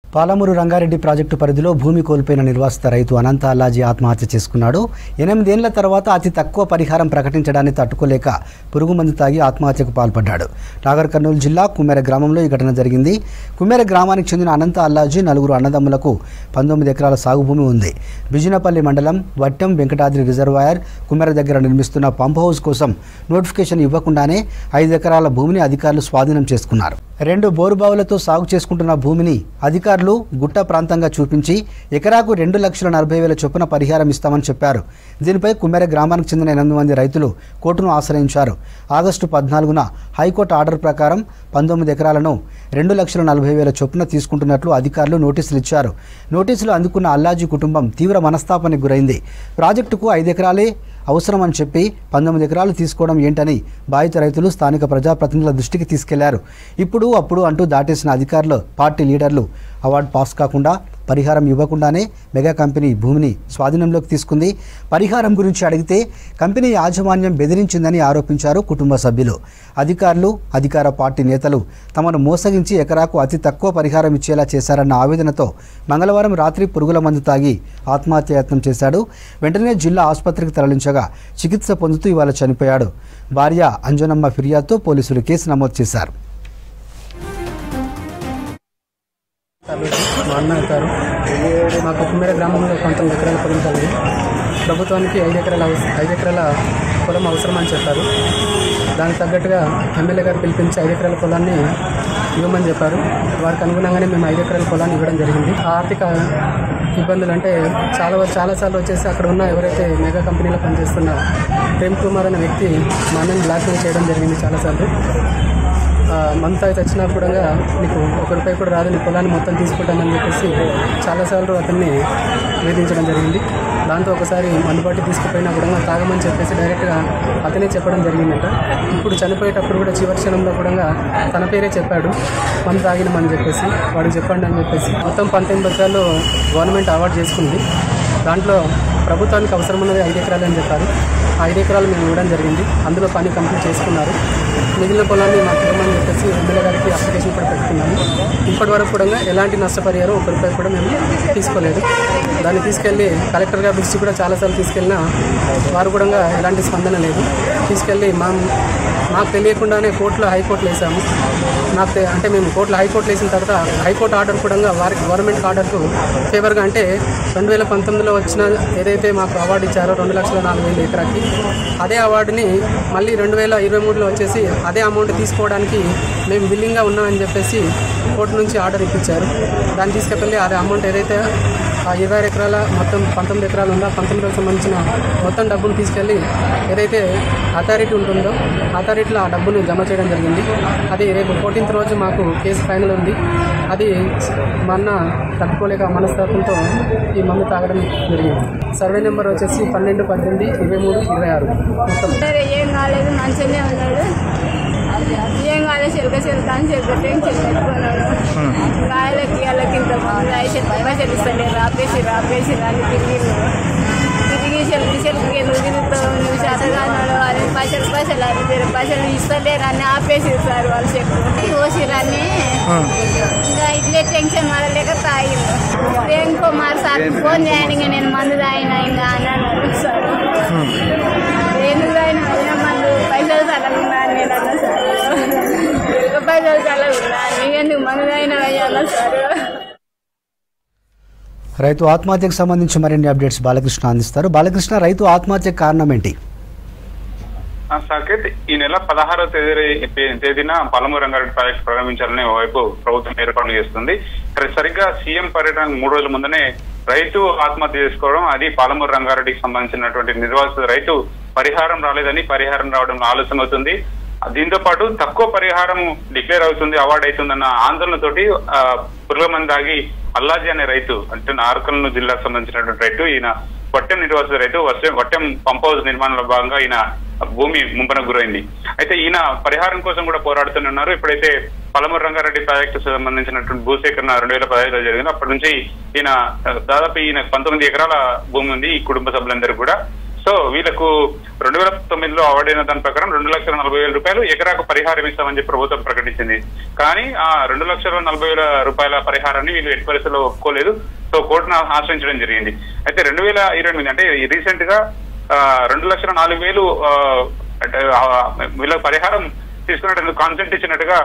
Palamuru Rangareddy project పరిధిలో భూమి కోల్పోయిన నిర్వాసిత రైతు అనంత అల్లాజీ ఆత్మహత్య చేసుకున్నాడు ఎనిమిదేళ్ల తర్వాత అతి తక్కువ పరిహారం ప్రకటించడాన్ని తట్టుకోలేక పురుగు మందు తాగి ఆత్మహత్యకు పాల్పడ్డాడు నాగర్ కర్నూలు జిల్లా కుమెర గ్రామంలో ఈ ఘటన జరిగింది కుమెర గ్రామానికి చెందిన అనంత అల్లాజీ నలుగురు అన్నదమ్ములకు పంతొమ్మిది ఎకరాల సాగు భూమి ఉంది బిజినపల్లి మండలం వట్టం వెంకటాద్రి రిజర్వాయర్ కుమెర దగ్గర నిర్మిస్తున్న పంప్ హౌస్ కోసం నోటిఫికేషన్ ఇవ్వకుండానే ఐదు ఎకరాల భూమిని అధికారులు స్వాధీనం చేసుకున్నారు రెండు బోరుబావులతో సాగు చేసుకుంటున్న భూమిని అధికారులు గుట్ట ప్రాంతంగా చూపించి ఎకరాకు రెండు లక్షల నలభై వేల చొప్పున పరిహారం ఇస్తామని చెప్పారు దీనిపై కుమెర గ్రామానికి చెందిన ఎనిమిది మంది రైతులు కోర్టును ఆశ్రయించారు ఆగస్టు పద్నాలుగున హైకోర్టు ఆర్డర్ ప్రకారం పంతొమ్మిది ఎకరాలను రెండు లక్షల నలభై వేల చొప్పున తీసుకుంటున్నట్లు అధికారులు నోటీసులు ఇచ్చారు నోటీసులు అందుకున్న అల్లాజీ కుటుంబం తీవ్ర మనస్తాపానికి గురైంది ప్రాజెక్టుకు ఐదు ఎకరాలే అవసరమని చెప్పి పంతొమ్మిది ఎకరాలు తీసుకోవడం ఏంటని బాధిత రైతులు స్థానిక ప్రజాప్రతినిధుల దృష్టికి తీసుకెళ్లారు ఇప్పుడు అప్పుడు అంటూ దాటేసిన అధికారులు పార్టీ లీడర్లు అవార్డు పాస్ కాకుండా పరిహారం ఇవ్వకుండానే మెగా కంపెనీ భూమిని స్వాధీనంలోకి తీసుకుంది పరిహారం గురించి అడిగితే కంపెనీ యాజమాన్యం బెదిరించిందని ఆరోపించారు కుటుంబ సభ్యులు అధికారులు అధికార పార్టీ నేతలు తమను మోసగించి ఎకరాకు అతి తక్కువ పరిహారం ఇచ్చేలా చేశారన్న ఆవేదనతో మంగళవారం రాత్రి పురుగుల మందు తాగి ఆత్మహత్యయత్నం చేశాడు వెంటనే జిల్లా ఆసుపత్రికి తరలించగా చికిత్స పొందుతూ ఇవాళ చనిపోయాడు భార్య అంజనమ్మ ఫిర్యాదుతో పోలీసులు కేసు నమోదు చేశారు మా అన్న అవుతారు మాకు కుమ్మేర గ్రామంలో పంతొమ్మిది ఎకరాల పొలం కలిగి ప్రభుత్వానికి ఐదు ఎకరాల అవస- ఐదు ఎకరాల పొలం అవసరం అని చెప్పారు దానికి తగ్గట్టుగా ఎమ్మెల్యే గారు పిలిపించి ఐదు ఎకరాల పొలాన్ని ఇవ్వమని చెప్పారు వారికి అనుగుణంగానే మేము ఐదు ఎకరాల పొలాన్ని ఇవ్వడం జరిగింది ఆ ఆర్థిక ఇబ్బందులు అంటే చాలా వరకు చాలాసార్లు వచ్చేసి అక్కడ ఉన్న ఎవరైతే మెగా కంపెనీలో పనిచేస్తున్న ప్రేమ్ కుమార్ అనే వ్యక్తి మా అన్నని బ్లాక్మెయిల్ చేయడం జరిగింది చాలాసార్లు ఆ, మంత్ అయితే వచ్చినా కూడా నీకు ఒక రూపాయి కూడా రాదు నీ పొలాన్ని మొత్తం తీసుకుంటానని చెప్పేసి చాలాసార్లు అతన్ని వేధించడం జరిగింది దాంతో ఒకసారి మందుబాటి తీసుకుపోయినా కూడా తాగమని చెప్పేసి డైరెక్ట్గా అతనే చెప్పడం జరిగిందట ఇప్పుడు చనిపోయేటప్పుడు కూడా చివరి క్షణంలో కూడా తన పేరే చెప్పాడు మందు తాగినమని చెప్పేసి వాడికి చెప్పండి అని చెప్పేసి మొత్తం పంతొమ్మిది ఎకరాలు గవర్నమెంట్ అవార్డు చేసుకుంది దాంట్లో ప్రభుత్వానికి అవసరం ఉన్నది ఐదు ఎకరాలు అని చెప్పారు ఆ ఐదు ఎకరాలు మేము ఇవ్వడం జరిగింది అందులో పని కంప్లీట్ చేసుకున్నారు మిగిలిన పొలాన్ని మాకు ఇవ్వమని చెప్పేసి ఎమ్మెల్యే గారికి అప్లికేషన్ కూడా పెట్టుకున్నాము ఇప్పటి వరకు కూడా ఎలాంటి నష్టపరిహారం ఒక రూపాయి కూడా మేము తీసుకోలేదు దాన్ని తీసుకెళ్ళి కలెక్టర్ గారి దృష్టి కూడా చాలాసార్లు తీసుకెళ్ళినా వారు కూడా ఎలాంటి స్పందన లేదు తీసుకెళ్ళి మా మాకు తెలియకుండానే కోర్టులో హైకోర్టులో వేసాము నాకు తె- అంటే మేము కోర్టులో హైకోర్టులో వేసిన తర్వాత హైకోర్టు ఆర్డర్ కూడా వారికి గవర్నమెంట్ ఆర్డర్కు ఫేవర్గా అంటే రెండు వేల పంతొమ్మిదిలో వచ్చిన ఏదైతే మాకు అవార్డు ఇచ్చారో రెండు లక్షల నాలుగు వేల ఎకరాకి అదే అవార్డుని మళ్ళీ రెండు వేల ఇరవై మూడులో వచ్చేసి అదే అమౌంట్ తీసుకోవడానికి మేము బిల్లింగ్గా ఉన్నామని చెప్పేసి కోర్టు నుంచి ఆర్డర్ ఇప్పించారు దాన్ని తీసుకెళ్ళి అదే అమౌంట్ ఏదైతే ఆ ఇరవై ఆరు ఎకరాల మొత్తం పంతొమ్మిది ఎకరాలు ఉందో ఆ పంతొమ్మిదికి సంబంధించిన మొత్తం డబ్బును తీసుకెళ్ళి ఏదైతే అథారిటీ ఉంటుందో అథారిటీలో ఆ డబ్బును జమ చేయడం జరిగింది అది రేపు ఫోర్టీన్త్ రోజు మాకు కేసు ఫైనల్ ఉంది అది మా అన్న తట్టుకోలేక మనస్తాపంతో ఈ మందు తాగడం జరిగింది సర్వే నెంబర్ వచ్చేసి పన్నెండు పద్దెనిమిది ఇరవై మూడు ఇరవై ఆరు మొత్తం సరే ఏం కాలేదు మంచిగానే ఉన్నాడు ఏం కాలేదు చెరుక చెరుక అని చెరుక టెన్షన్ పెట్టుకున్నాడు గాయలకి వాళ్ళకి ఇంత మంది అయితే పైసలు ఇస్తలేరు రాపేసి రాపేసి అని తిరిగి తిరిగి చెరుకు చెరుకు ఎందుకు తిరుగుతావు నువ్వు చేతగాన్నాడు అని పైసలు పైసలు అని మీరు పైసలు ఇస్తలేరు అని ఆపేసి సార్ వాళ్ళు చెప్పి కోసిరని ఇంకా ఇట్లే టెన్షన్ పడలేక తాగిండు ప్రేమ్ కుమార్ సార్ ఫోన్ చేయండి ఇంకా నేను మందు తాగిన ఇంకా అని అన్నాడు సార్ ఎందుకు తాగిన అయినా మందు పైసలు చల్లగున్నా అని నేను అన్నా సార్ ఇరుక పైసలు చల్లగున్నా నీకెందుకు మందు తాగిన అయ్యాలా సార్ రైతు ఆత్మహత్యకు సంబంధించి మరిన్ని అప్డేట్స్ బాలకృష్ణ అందిస్తారు బాలకృష్ణ రైతు ఆత్మహత్యకు కారణం ఏంటి ఆ, సాకేత్ ఈ నెల పదహారవ తేదీ తేదీన పాలమూరు రంగారెడ్డి ప్రాజెక్టు ప్రారంభించాలని ఓవైపు ప్రభుత్వం ఏర్పాట్లు చేస్తుంది మరి సరిగ్గా సీఎం పర్యటన మూడు రోజుల ముందనే రైతు ఆత్మహత్య చేసుకోవడం అది పాలమూరు రంగారెడ్డికి సంబంధించినటువంటి నిర్వాసిత రైతు పరిహారం రాలేదని పరిహారం రావడం ఆలస్యం అవుతుంది దీంతో పాటు తక్కువ పరిహారం డిక్లేర్ అవుతుంది అవార్డు అవుతుందన్న ఆందోళనతోటి ఆ, పురుగుల మంది దాగి అల్లాజీ అనే రైతు అంటే నార్కల్ను జిల్లాకు సంబంధించినటువంటి రైతు ఈయన వట్టెం నిర్వాసిత రైతు వట్టెం వట్టెం పంప్ హౌస్ నిర్మాణంలో భాగంగా ఈయన భూమి ముంపునకు గురైంది అయితే ఈయన పరిహారం కోసం కూడా పోరాడుతున్నారు ఇప్పుడైతే పలమూరు రంగారెడ్డి ప్రాజెక్టు సంబంధించినటువంటి భూసేకరణ రెండు వేల పదహైదులో జరిగింది అప్పటి నుంచి ఈయన ఆ, దాదాపు ఈయన పంతొమ్మిది ఎకరాల భూమి ఉంది ఈ కుటుంబ సభ్యులందరూ కూడా సో సో వీళ్ళకు రెండు వేల తొమ్మిదిలో అవార్డు అయిన దాని ప్రకారం రెండు లక్షల నలభై వేల రూపాయలు ఎకరాకు పరిహారం ఇస్తామని చెప్పి ప్రభుత్వం ప్రకటించింది కానీ ఆ రెండు లక్షల నలభై వేల రూపాయల పరిహారాన్ని వీళ్ళు ఎట్టి పరిస్థితుల్లో ఒప్పుకోలేదు సో కోర్టును ఆశ్రయించడం జరిగింది అయితే రెండు వేల ఇరవై ఎనిమిది అంటే రీసెంట్ గా ఆ, రెండు లక్షల నాలుగు వేలు ఆ, అంటే ఆ, వీళ్ళ పరిహారం తీసుకున్నట్టు కాన్సెంట్ ఇచ్చినట్టుగా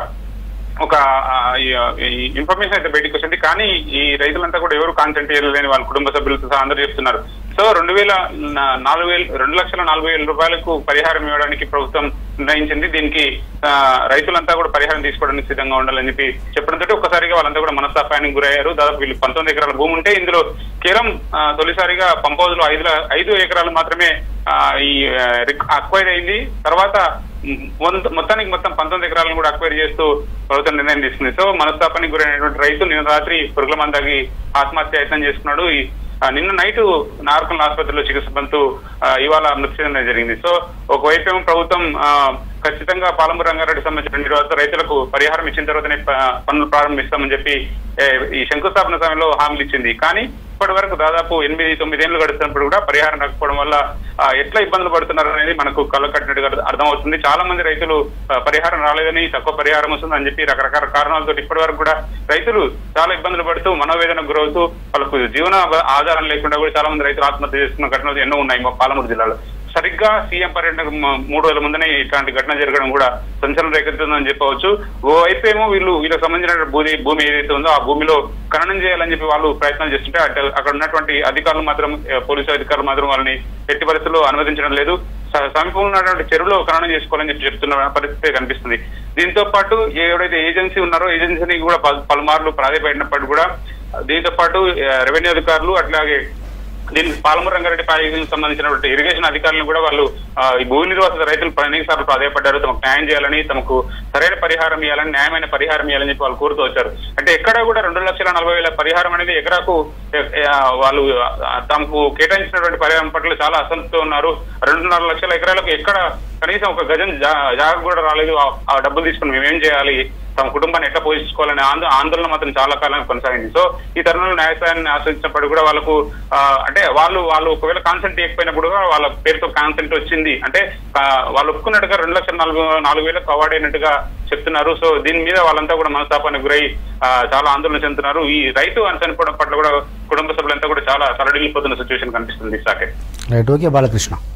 ఒక ఆ, ఈ- ఈ ఇన్ఫర్మేషన్ అయితే బయటకు వచ్చింది కానీ ఈ రైతులంతా కూడా ఎవరు కాన్సెంట్ చేయలేని వాళ్ళ కుటుంబ సభ్యులతో సహా అందరూ చెప్తున్నారు సో రెండు వేల నా- నాలుగు వేలు రెండు లక్షల నాలుగు వేల రూపాయలకు పరిహారం ఇవ్వడానికి ప్రభుత్వం నిర్ణయించింది దీనికి ఆ, రైతులంతా కూడా పరిహారం తీసుకోవడానికి సిద్ధంగా ఉండాలని చెప్పి చెప్పడంతో ఒక్కసారిగా వాళ్ళంతా కూడా మనస్తాపానికి గురయ్యారు దాదాపు వీళ్ళు పంతొమ్మిది ఎకరాల భూమి ఉంటే ఇందులో కేవలం ఆ, తొలిసారిగా పంప్ హౌస్ లో ఐదు ఐదు ఎకరాలు మాత్రమే ఆ, ఈ అక్వైర్ అయింది తర్వాత మొత్త- మొత్తానికి మొత్తం పంతొమ్మిది ఎకరాలను కూడా అక్వైర్ చేస్తూ ప్రభుత్వం నిర్ణయం తీసుకుంది సో మనస్తాపానికి గురైనటువంటి రైతు నిన్న రాత్రి పురుగుల మందాగి ఆత్మహత్య యత్నం చేసుకున్నాడు ఈ ఆ, నిన్న నైట్ నార్కల్ ఆసుపత్రిలో చికిత్స పొందుతూ ఆ, ఇవాళ మృతి చెందడం జరిగింది సో ఒకవైపు ఏమో ప్రభుత్వం ఆ, ఖచ్చితంగా పాలమూరు రంగారెడ్డి సంబంధించిన తర్వాత రైతులకు పరిహారం ఇచ్చిన తర్వాతనే ప- పనులు ప్రారంభిస్తామని చెప్పి ఏ, ఈ శంకుస్థాపన సమయంలో హామీలు ఇచ్చింది కానీ ఇప్పటి వరకు దాదాపు ఎనిమిది తొమ్మిది ఏళ్ళు గడుస్తున్నప్పుడు కూడా పరిహారం రాకపోవడం వల్ల ఆ, ఎట్లా ఇబ్బందులు పడుతున్నారు అనేది మనకు కళ్ళ కట్టినట్టుగా అర్థమవుతుంది చాలా మంది రైతులు ఆ, పరిహారం రాలేదని తక్కువ పరిహారం వస్తుంది అని చెప్పి రకరకాల కారణాలతో ఇప్పటి వరకు కూడా రైతులు చాలా ఇబ్బందులు పడుతూ మనోవేదన గురవుతూ వాళ్ళకు జీవన ఆధారం లేకుండా కూడా చాలా మంది రైతులు ఆత్మహత్య చేసుకున్న ఘటనలు ఎన్నో ఉన్నాయి మా పాలమూరు జిల్లాలో సరిగ్గా సీఎం పర్యటన మ- మూడు రోజుల ముందనే ఇట్లాంటి ఘటన జరగడం కూడా సంచలనం రేకెత్తుందని చెప్పవచ్చు ఓవైపు ఏమో వీళ్ళు వీళ్ళకి సంబంధించిన భూమి భూమి ఏదైతే ఉందో ఆ భూమిలో ఖననం చేయాలని చెప్పి వాళ్ళు ప్రయత్నాలు చేస్తుంటే అటు అక్కడ ఉన్నటువంటి అధికారులు మాత్రం ఏ, పోలీసు అధికారులు మాత్రం వాళ్ళని ఎట్టి పరిస్థితుల్లో అనుమతించడం లేదు స- సమీపంలో ఉన్నటువంటి చెరువులో ఖననం చేసుకోవాలని చెప్పి చెప్తున్న పరిస్థితి కనిపిస్తుంది దీంతో పాటు ఎవరైతే ఏజెన్సీ ఉన్నారో ఏజెన్సీని కూడా పలు- పలుమార్లు ప్రాధాయపడినప్పటికీ కూడా దీంతో పాటు ఆ, రెవెన్యూ అధికారులు అట్లాగే దీనికి పాలమూరు రంగారెడ్డి ప్రాజెక్టుకు సంబంధించినటువంటి ఇరిగేషన్ అధికారులను కూడా వాళ్ళు ఆ, ఈ భూ నిర్వాసిత రైతులు అనేక సార్లు ప్రాధాయపడ్డారు తమకు న్యాయం చేయాలని తమకు సరైన పరిహారం ఇవ్వాలని న్యాయమైన పరిహారం ఇవ్వాలని చెప్పి వాళ్ళు కోరుతూ వచ్చారు అంటే ఎక్కడ కూడా రెండు లక్షల నలభై వేల పరిహారం అనేది ఎకరాకు ఎ- ఆ, వాళ్ళు ఆ, తమకు కేటాయించినటువంటి పరిహారం పట్ల చాలా అసంతృప్తితో ఉన్నారు రెండున్నర లక్షల ఎకరాలకు ఎక్కడ కనీసం ఒక గజం జా- జాగా కూడా రాలేదు ఆ- ఆ డబ్బులు తీసుకుని మేమేం చేయాలి తమ కుటుంబాన్ని ఎట్లా పోషించుకోవాలనే ఆందో ఆందోళన మాత్రం చాలా కాలం కొనసాగింది సో ఈ తరుణంలో న్యాయస్థానాన్ని ఆశ్రయించినప్పుడు కూడా వాళ్ళకు ఆ, అంటే వాళ్ళు వాళ్ళు ఒకవేళ కాన్సెంట్ ఇవ్వకపోయినప్పుడు కూడా వాళ్ళ పేరుతో కాన్సెంట్ వచ్చింది అంటే ఆ, వాళ్ళు ఒప్పుకున్నట్టుగా రెండు లక్షల నాలుగు నాలుగు వేలకు అవార్డు అయినట్టుగా చెప్తున్నారు సో దీని మీద వాళ్ళంతా కూడా మనస్తాపానికి గురై ఆ, చాలా ఆందోళన చెందుతున్నారు ఈ రైతు అని చనిపోవడం పట్ల కూడా కుటుంబ సభ్యులంతా కూడా చాలా తలడిల్లిపోతున్న సిచ్యువేషన్ కనిపిస్తుంది సాకే రైట్ ఓకే బాలకృష్ణ